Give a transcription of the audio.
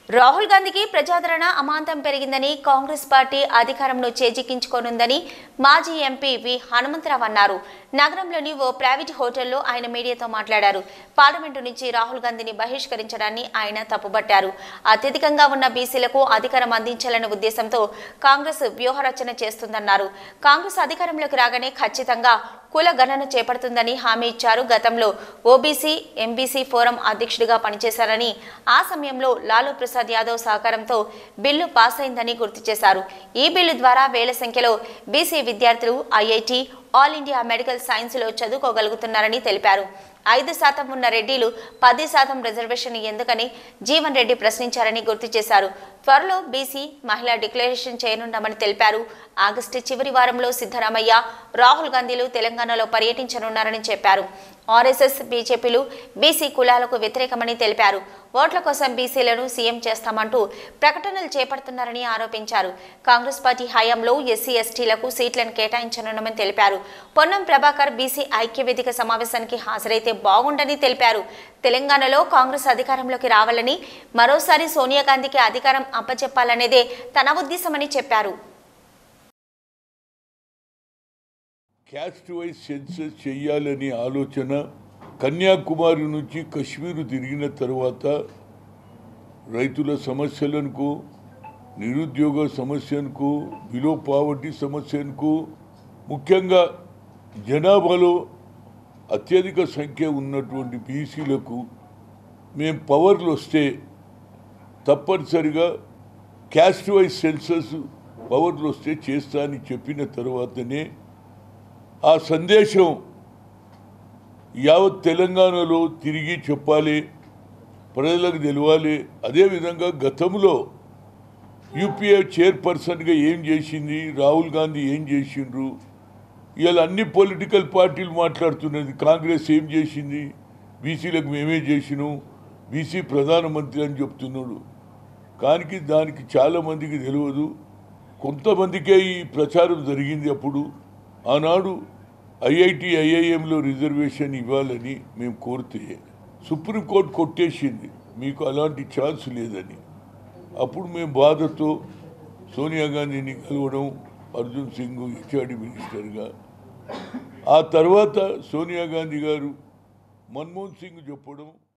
రాహుల్ గాంధీకి ప్రజాదరణ అమాంతం పెరిగిందని కాంగ్రెస్ పార్టీ అధికారంలో చేజిక్కించుకోనుందని మాజీ ఎంపీ వి హనుమంతరావు అన్నారు నగరంలోని ఓ ప్రైవేట్ హోటల్లో ఆయన మీడియాతో మాట్లాడారు పార్లమెంటు నుంచి రాహుల్ గాంధీని బహిష్కరించడాన్ని ఆయన తప్పుబట్టారు అత్యధికంగా ఉన్న బీసీలకు అధికారం అందించాలనే ఉద్దేశంతో కాంగ్రెస్ వ్యూహరచన చేస్తుందన్నారు కాంగ్రెస్ అధికారంలోకి రాగానే ఖచ్చితంగా కుల గణన చేపడుతుందని హామీ ఇచ్చారు గతంలో ఓబీసీ ఎంబీసీ ఫోరం అధ్యక్షుడిగా పనిచేశారని ఆ సమయంలో లాలూ ప్రసాద్ యాదవ్ సహకారంతో బిల్లు పాస్ అయిందని గుర్తు చేశారు ఈ బిల్లు ద్వారా వేల సంఖ్యలో బీసీ విద్యార్థులు ఐఐటి ఆల్ ఇండియా మెడికల్ సైన్స్లో చదువుకోగలుగుతున్నారని తెలిపారు ఐదు శాతం ఉన్న రెడ్డిలు పది శాతం రిజర్వేషన్ ఎందుకని జీవన్ రెడ్డి ప్రశ్నించారని గుర్తు చేశారు త్వరలో బీసీ మహిళా డిక్లరేషన్ చేయనున్నామని తెలిపారు ఆగస్టు చివరి వారంలో సిద్ధరామయ్య రాహుల్ గాంధీలు తెలంగాణలో పర్యటించనున్నారని చెప్పారు ఆర్ఎస్ఎస్ బీజేపీలు బీసీ కులాలకు వ్యతిరేకమని తెలిపారు ఓట్ల కోసం బీసీలను సీఎం చేస్తామంటూ ప్రకటనలు చేపడుతున్నారని ఆరోపించారు కాంగ్రెస్ పార్టీ హయాంలో ఎస్సీ ఎస్టీలకు సీట్లను కేటాయించనున్నామని తెలిపారు పొన్నం ప్రభాకర్ బీసీ ఐక్యవేదిక సమావేశానికి హాజరైతే బాగుండని తెలిపారు తెలంగాణలో కాంగ్రెస్ అధికారంలోకి రావాలని మరోసారి సోనియా గాంధీకి అధికారం అప్పచెప్పాలనేదే తన ఉద్దేశమని చెప్పారు క్యాస్ట్ వైజ్ సెన్సస్ చేయాలనే ఆలోచన కన్యాకుమారి నుంచి కశ్మీరు తిరిగిన తర్వాత రైతుల సమస్యలకు నిరుద్యోగ సమస్యకు బిలో పావర్టీ సమస్యకు ముఖ్యంగా జనాభాలో అత్యధిక సంఖ్య ఉన్నటువంటి బీసీలకు మేము పవర్లు వస్తే తప్పనిసరిగా క్యాస్ట్ వైజ్ సెన్సస్ పవర్లు వస్తే చేస్తా అని చెప్పిన తర్వాతనే ఆ సందేశం యావత్ తెలంగాణలో తిరిగి చెప్పాలి ప్రజలకు తెలవాలి అదేవిధంగా గతంలో యూపీఏ చైర్పర్సన్గా ఏం చేసింది రాహుల్ గాంధీ ఏం చేసిండ్రు ఇవాళ అన్ని పొలిటికల్ పార్టీలు మాట్లాడుతున్నది కాంగ్రెస్ ఏం చేసింది బీసీలకు మేమే చేసినాం బీసీ ప్రధానమంత్రి అని చెప్తున్నాడు కానీ దానికి చాలామందికి తెలియదు కొంతమందికే ఈ ప్రచారం జరిగింది అప్పుడు ఆనాడు ఐఐటి ఐఐఎంలో రిజర్వేషన్ ఇవ్వాలని మేము కోరితే సుప్రీంకోర్టు కొట్టేసింది మీకు అలాంటి ఛాన్స్ లేదని అప్పుడు మేము బాధతో సోనియా గాంధీని కలవడం అర్జున్ సింగ్ హెచ్ఆర్డి మినిస్టర్గా ఆ తర్వాత సోనియా గాంధీ గారు మన్మోహన్ సింగ్ చెప్పడం